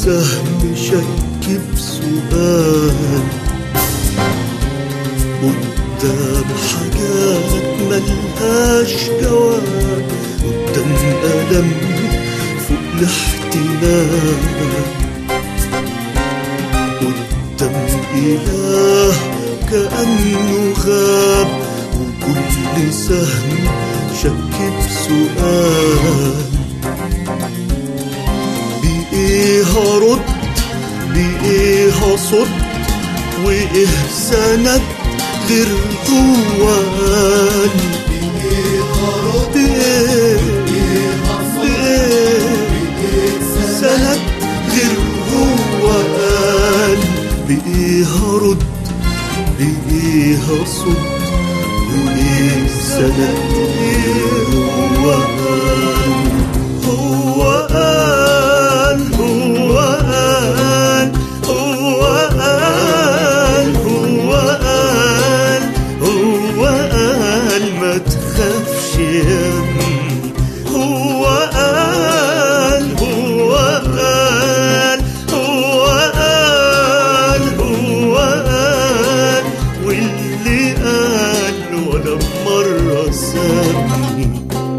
سهم شك بسؤال قدام حاجات ملهاش جواب قدام ألم فوق الاحتمال قدام إله كأنه غاب وكل سهم شك بسؤال بإيه هرد بإيه هصد وإيه سند غير قوال بإيه هرد بإيه بإيه سند غير قوال بإيه هرد بإيه هصد وإيه سند غير قوال هو قال هو قال هو قال هو قال هو قال ما تخافش يا ابني هو قال هو قال هو قال هو قال واللي قال ولا مرة سابني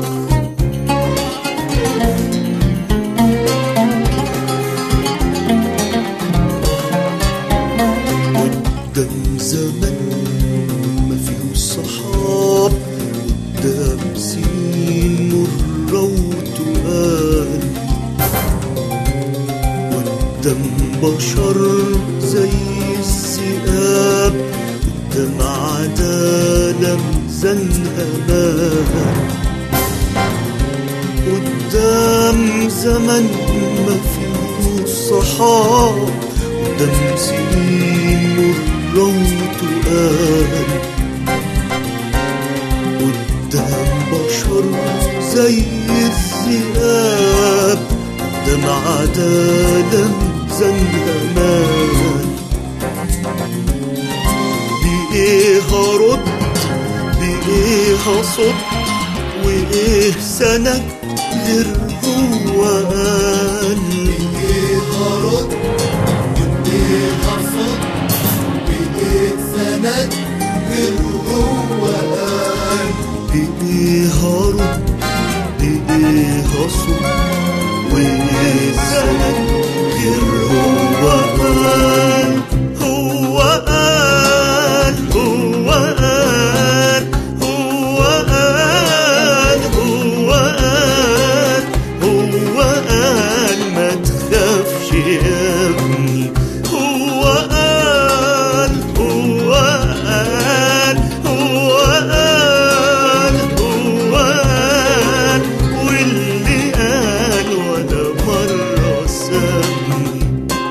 قدام زمن ما فيه صحاب قدام سنين مرة وتقال قدام بشر زي الذئاب قدام عدالة ميزانها مال قدام زمن ما فيه صحاب قدام سنين مرة وتقال قدام بشر زي الذئاب قدام عدالة ميزانها مال بإيه هرد بإيه هصد وإيه سند غير هو قال بإيه هرد بإيه هصد بإيه سند غير هو قال بإيه هرد بإيه هصد وإيه سند غير هو قال هو قال هو قال هو قال هو قال هو قال ما تخافش يا ابني هو قال هو قال هو قال هو قال واللي قال ولا مرة سابني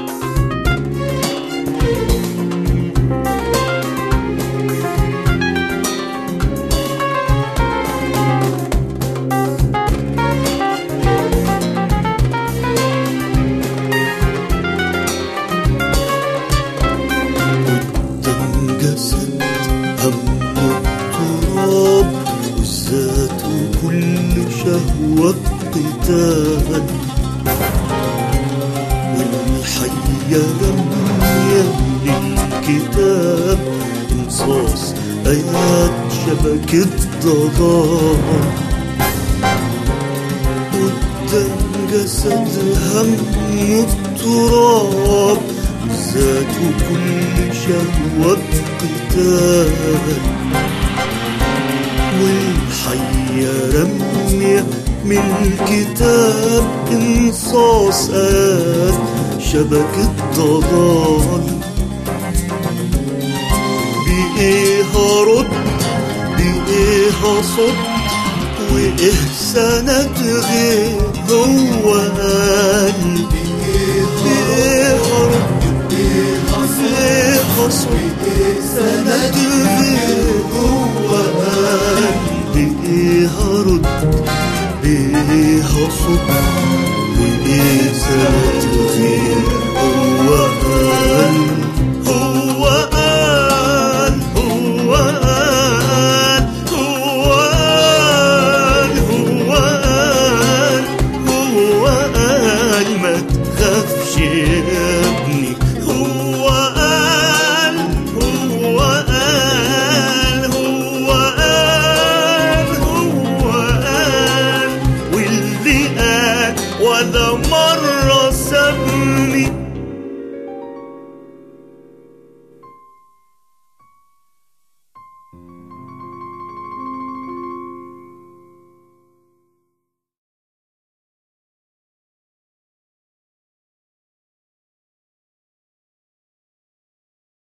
قدام جسد هم التراب والذات وكل شهوة قتال والحية رمية للكتاب انصاص آيات شبكة ضلال قدام جسد هم التراب ذات كل شهوة قتال والحية رمية من الكتاب انصاص آيات شبكة ضلال بإيه هرد بإيه هصد وإيه سند غير هو قال بإيه هرد بإيه هصد بإيه هصد بإيه سند غير هو قال بإيه هرد بإيه هصد وإيه سند غير هو قال هو قال هو قال هو قال هو قال هو قال ما تخافش على مر